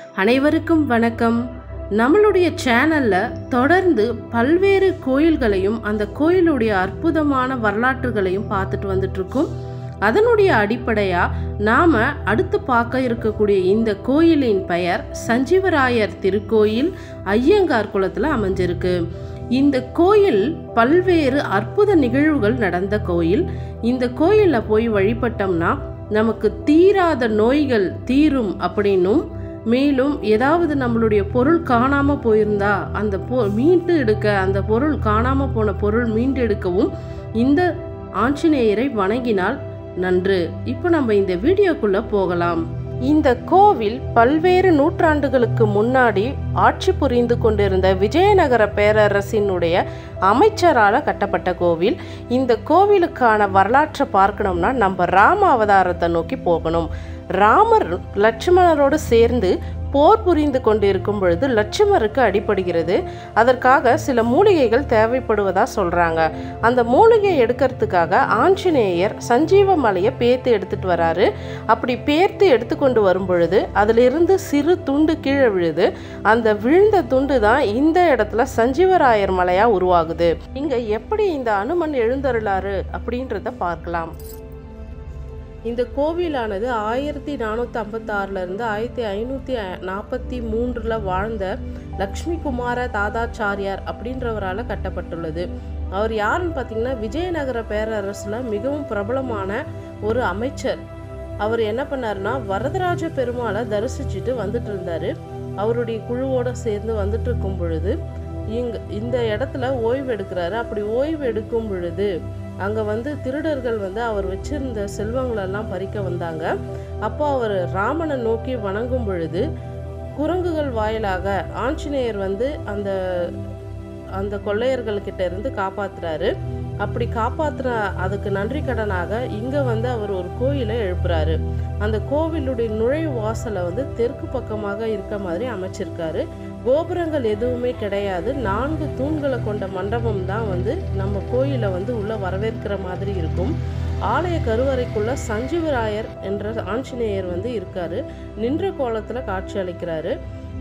அனைவருக்கும் வணக்கம் நம்மளுடைய சேனலில் தொடர்ந்து பல்வேறு கோயில்களையும் அந்த கோயிலுடைய அற்புதமான வரலாற்றுகளையும் பார்த்துட்டு வந்துட்ருக்கோம் அதனுடைய அடிப்படையாக நாம் அடுத்து பார்க்க இருக்கக்கூடிய இந்த கோயிலின் பெயர் சஞ்சீவராயர் திருக்கோயில் ஐயங்கார் குளத்தில் அமைஞ்சிருக்கு இந்த கோயில் பல்வேறு அற்புத நிகழ்வுகள் நடந்த கோயில் இந்த கோயிலில் போய் வழிபட்டோம்னா நமக்கு தீராத நோய்கள் தீரும் அப்படின்னும் மேலும் ஏதாவது நம்மளுடைய பொருள் காணாமல் போயிருந்தா அந்த பொ மீண்டு எடுக்க அந்த பொருள் காணாமல் போன பொருள் மீண்டு எடுக்கவும் இந்த ஆஞ்சநேயரை வணங்கினால் நன்று இப்போ நம்ம இந்த வீடியோக்குள்ளே போகலாம் இந்த கோவில் பல்வேறு நூற்றாண்டுகளுக்கு முன்னாடி ஆட்சி புரிந்து கொண்டிருந்த விஜயநகர பேரரசினுடைய அமைச்சரால் கட்டப்பட்ட கோவில் இந்த கோவிலுக்கான வரலாற்றை பார்க்கணும்னா நம்ம ராம அவதாரத்தை நோக்கி போகணும் ராமர் லட்சுமணரோடு சேர்ந்து போர் புரிந்து கொண்டிருக்கும் பொழுது லட்சுமருக்கு அடிபடுகிறது அதற்காக சில மூலிகைகள் தேவைப்படுவதா சொல்றாங்க அந்த மூலிகை எடுக்கிறதுக்காக ஆஞ்சநேயர் சஞ்சீவ மலையை பேர்த்து எடுத்துட்டு வராரு அப்படி பேர்த்து எடுத்துக்கொண்டு வரும் பொழுது அதிலிருந்து சிறு துண்டு கீழே விழுது அந்த விழுந்த துண்டு தான் இந்த இடத்துல சஞ்சீவராயர் மலையா உருவாகுது இங்க எப்படி இந்த அனுமன் எழுந்தருளாரு அப்படின்றத பார்க்கலாம் இந்த கோவிலானது ஆயிரத்தி நானூற்றி ஐம்பத்தாறுலேருந்து ஆயிரத்தி ஐநூற்றி நாற்பத்தி மூன்றில் வாழ்ந்த லக்ஷ்மி குமார தாதாச்சாரியார் அப்படின்றவரால் கட்டப்பட்டுள்ளது அவர் யாருன்னு பார்த்தீங்கன்னா விஜயநகர பேரரசில் மிகவும் பிரபலமான ஒரு அமைச்சர் அவர் என்ன பண்ணாருன்னா வரதராஜ பெருமாளை தரிசிச்சுட்டு வந்துட்டு இருந்தார் அவருடைய குழுவோடு சேர்ந்து வந்துட்டு இருக்கும் பொழுது இங்க இந்த இடத்துல ஓய்வு எடுக்கிறாரு அப்படி ஓய்வு எடுக்கும் பொழுது அங்கே வந்து திருடர்கள் வந்து அவர் வச்சிருந்த செல்வங்களெல்லாம் பறிக்க வந்தாங்க அப்போ அவர் ராமனை நோக்கி வணங்கும் பொழுது குரங்குகள் வாயிலாக ஆஞ்சநேயர் வந்து அந்த அந்த கொள்ளையர்கள்கிட்ட இருந்து காப்பாத்துறாரு அப்படி காப்பாத்துற அதுக்கு நன்றி கடனாக இங்கே வந்து அவர் ஒரு கோயிலை எழுப்புறாரு அந்த கோவிலுடைய நுழைவு வாசலை வந்து தெற்கு பக்கமாக இருக்க மாதிரி அமைச்சிருக்காரு கோபுரங்கள் எதுவுமே கிடையாது நான்கு தூண்களை கொண்ட மண்டபம் தான் வந்து நம்ம கோயிலை வந்து உள்ள வரவேற்கிற மாதிரி இருக்கும் ஆலய கருவறைக்குள்ள சஞ்சீவராயர் என்ற ஆஞ்சநேயர் வந்து இருக்காரு நின்ற கோலத்தில் காட்சி அளிக்கிறாரு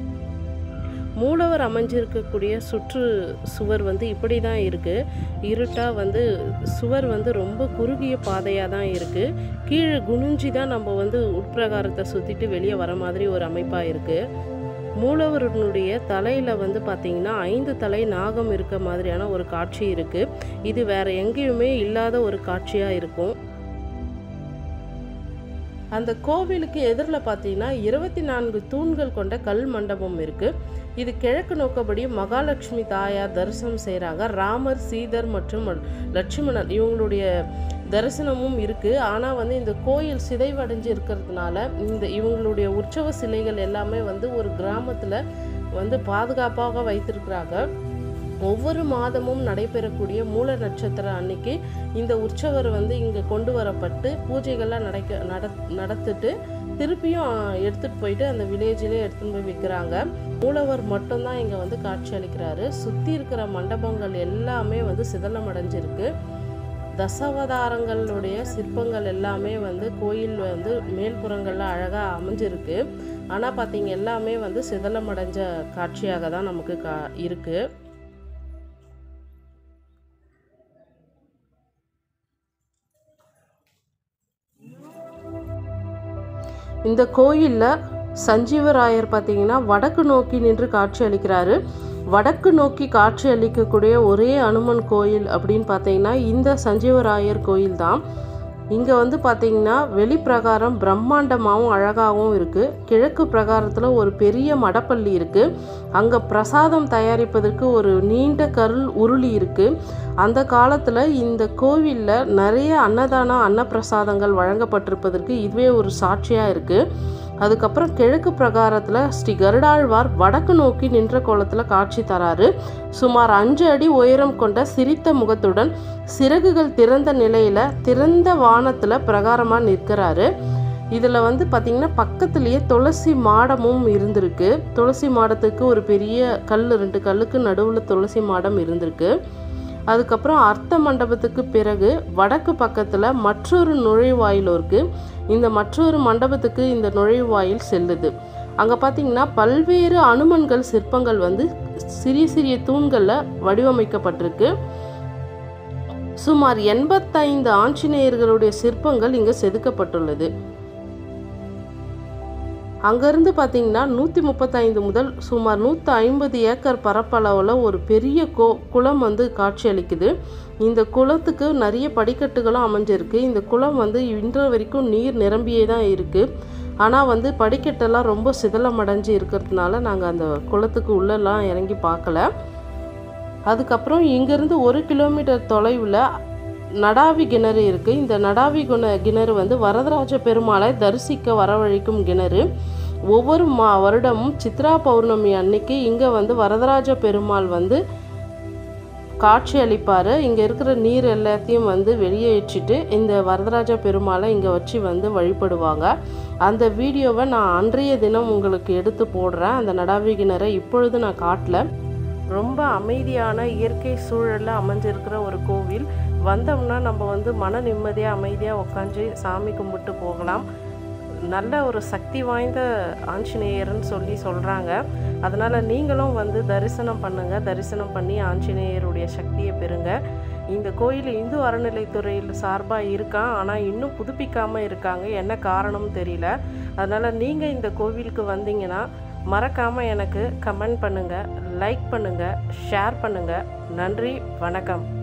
மூலவர் அமைஞ்சிருக்கக்கூடிய சுற்று சுவர் வந்து இப்படி தான் இருக்குது இருட்டாக வந்து சுவர் வந்து ரொம்ப குறுகிய பாதையாக தான் இருக்குது கீழே குனிஞ்சி தான் நம்ம வந்து உட்பிரகாரத்தை சுற்றிட்டு வெளியே வர மாதிரி ஒரு அமைப்பாக இருக்குது மூலவருடைய தலையில் வந்து பார்த்திங்கன்னா ஐந்து தலை நாகம் இருக்க மாதிரியான ஒரு காட்சி இருக்குது இது வேறு எங்கேயுமே இல்லாத ஒரு காட்சியாக இருக்கும் அந்த கோவிலுக்கு எதிரில் பார்த்தீங்கன்னா இருபத்தி நான்கு தூண்கள் கொண்ட கல் மண்டபம் இருக்குது இது கிழக்கு நோக்கபடி மகாலட்சுமி தாயார் தரிசனம் செய்கிறாங்க ராமர் சீதர் மற்றும் லட்சுமணன் இவங்களுடைய தரிசனமும் இருக்குது ஆனால் வந்து இந்த கோயில் சிதைவடைஞ்சு இருக்கிறதுனால இந்த இவங்களுடைய உற்சவ சிலைகள் எல்லாமே வந்து ஒரு கிராமத்தில் வந்து பாதுகாப்பாக வைத்திருக்கிறாங்க ஒவ்வொரு மாதமும் நடைபெறக்கூடிய மூல நட்சத்திரம் அன்னைக்கு இந்த உற்சவர் வந்து இங்கே கொண்டு வரப்பட்டு பூஜைகள்லாம் நடக்க நட நடத்திட்டு திருப்பியும் எடுத்துகிட்டு போயிட்டு அந்த வில்லேஜிலே எடுத்துகிட்டு போய் விற்கிறாங்க மூலவர் மட்டும்தான் இங்கே வந்து காட்சி அளிக்கிறாரு சுற்றி இருக்கிற மண்டபங்கள் எல்லாமே வந்து சிதலம் அடைஞ்சிருக்கு தசாவதாரங்களுடைய சிற்பங்கள் எல்லாமே வந்து கோயில் வந்து மேல்புறங்களில் அழகாக அமைஞ்சிருக்கு ஆனால் பார்த்தீங்க எல்லாமே வந்து சிதலம் அடைஞ்ச காட்சியாக தான் நமக்கு கா இருக்குது இந்த கோயிலில் சஞ்சீவராயர் பார்த்தீங்கன்னா வடக்கு நோக்கி நின்று காட்சி அளிக்கிறாரு வடக்கு நோக்கி காட்சி அளிக்கக்கூடிய ஒரே அனுமன் கோயில் அப்படின்னு பார்த்தீங்கன்னா இந்த சஞ்சீவராயர் கோயில் தான் இங்கே வந்து பார்த்தீங்கன்னா வெளிப்பிரகாரம் பிரம்மாண்டமாகவும் அழகாகவும் இருக்குது கிழக்கு பிரகாரத்தில் ஒரு பெரிய மடப்பள்ளி இருக்குது அங்கே பிரசாதம் தயாரிப்பதற்கு ஒரு நீண்ட கருள் உருளி இருக்குது அந்த காலத்தில் இந்த கோவிலில் நிறைய அன்னதானம் அன்னப்பிரசாதங்கள் வழங்கப்பட்டிருப்பதற்கு இதுவே ஒரு சாட்சியாக இருக்குது அதுக்கப்புறம் கிழக்கு பிரகாரத்தில் ஸ்ரீ கருடாழ்வார் வடக்கு நோக்கி நின்ற கோலத்தில் காட்சி தராரு சுமார் அஞ்சு அடி உயரம் கொண்ட சிரித்த முகத்துடன் சிறகுகள் திறந்த நிலையில் திறந்த வானத்தில் பிரகாரமாக நிற்கிறாரு இதில் வந்து பார்த்திங்கன்னா பக்கத்துலேயே துளசி மாடமும் இருந்திருக்கு துளசி மாடத்துக்கு ஒரு பெரிய கல் ரெண்டு கல்லுக்கு நடுவில் துளசி மாடம் இருந்திருக்கு அதுக்கப்புறம் அர்த்த மண்டபத்துக்கு பிறகு வடக்கு பக்கத்தில் மற்றொரு நுழைவாயில் இருக்குது இந்த மற்றொரு மண்டபத்துக்கு இந்த நுழைவாயில் செல்லுது அங்கே பார்த்தீங்கன்னா பல்வேறு அனுமன்கள் சிற்பங்கள் வந்து சிறிய சிறிய தூண்களில் வடிவமைக்கப்பட்டிருக்கு சுமார் எண்பத்தைந்து ஆஞ்சநேயர்களுடைய சிற்பங்கள் இங்கே செதுக்கப்பட்டுள்ளது அங்கேருந்து பார்த்தீங்கன்னா நூற்றி முப்பத்தைந்து முதல் சுமார் நூற்றி ஐம்பது ஏக்கர் பரப்பளவில் ஒரு பெரிய கோ குளம் வந்து காட்சியளிக்குது இந்த குளத்துக்கு நிறைய படிக்கட்டுகளும் அமைஞ்சிருக்கு இந்த குளம் வந்து இன்று வரைக்கும் நீர் நிரம்பியே தான் இருக்குது ஆனால் வந்து படிக்கட்டெல்லாம் ரொம்ப சிதலமடைஞ்சு இருக்கிறதுனால நாங்கள் அந்த குளத்துக்கு உள்ளெல்லாம் இறங்கி பார்க்கல அதுக்கப்புறம் இங்கேருந்து ஒரு கிலோமீட்டர் தொலைவில் நடாவி கிணறு இருக்குது இந்த நடாவி குண கிணறு வந்து வரதராஜ பெருமாளை தரிசிக்க வரவழைக்கும் கிணறு ஒவ்வொரு மா வருடமும் சித்ரா பௌர்ணமி அன்னைக்கு இங்கே வந்து வரதராஜ பெருமாள் வந்து காட்சி அளிப்பார் இங்கே இருக்கிற நீர் எல்லாத்தையும் வந்து வெளியேற்றிட்டு இந்த வரதராஜ பெருமாளை இங்கே வச்சு வந்து வழிபடுவாங்க அந்த வீடியோவை நான் அன்றைய தினம் உங்களுக்கு எடுத்து போடுறேன் அந்த நடாவி கிணறை இப்பொழுது நான் காட்டல ரொம்ப அமைதியான இயற்கை சூழலில் அமைஞ்சிருக்கிற ஒரு கோவில் வந்தோம்னா நம்ம வந்து மன நிம்மதியாக அமைதியாக உட்காந்து சாமி கும்பிட்டு போகலாம் நல்ல ஒரு சக்தி வாய்ந்த ஆஞ்சநேயர்னு சொல்லி சொல்கிறாங்க அதனால் நீங்களும் வந்து தரிசனம் பண்ணுங்கள் தரிசனம் பண்ணி ஆஞ்சநேயருடைய சக்தியை பெறுங்க இந்த கோயில் இந்து அறநிலைத்துறையில் சார்பாக இருக்கான் ஆனால் இன்னும் புதுப்பிக்காமல் இருக்காங்க என்ன காரணம் தெரியல அதனால் நீங்கள் இந்த கோவிலுக்கு வந்தீங்கன்னா மறக்காமல் எனக்கு கமெண்ட் பண்ணுங்கள் லைக் பண்ணுங்கள் ஷேர் பண்ணுங்கள் நன்றி வணக்கம்